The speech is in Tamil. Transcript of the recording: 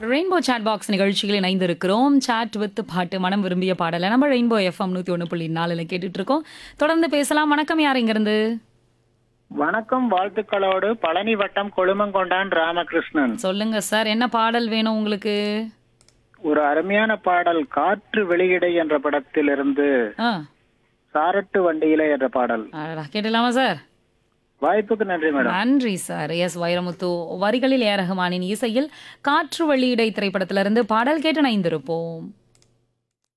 ரெயின்போ சாட் பாக்ஸ் நிகழ்ச்சியில் இணைந்திருக்கிறோம் சாட் வித் பாட்டு மனம் விரும்பிய பாடலை நம்ம ரெயின்போ எஃப்எம் நூற்றி ஒன்று புள்ளி நாலில் கேட்டுட்டு இருக்கோம் தொடர்ந்து பேசலாம் வணக்கம் யார் இங்கிருந்து வணக்கம் வாழ்த்துக்களோடு பழனி வட்டம் கொழுமங்கொண்டான் ராமகிருஷ்ணன் சொல்லுங்க சார் என்ன பாடல் வேணும் உங்களுக்கு ஒரு அருமையான பாடல் காற்று வெளியிடை என்ற படத்திலிருந்து ஆ சாரட்டு வண்டியிலே என்ற பாடல் அடடா, கேட்டலாமா சார் வாய்ப்புக்கு நன்றி மேடம் நன்றி சார் எஸ் வைரமுத்து வரிகளில் ஏ ரஹ்மானின் இசையில் காற்று வெளியிடை திரைப்படத்திலிருந்து பாடல் கேட்டு இணைந்திருப்போம்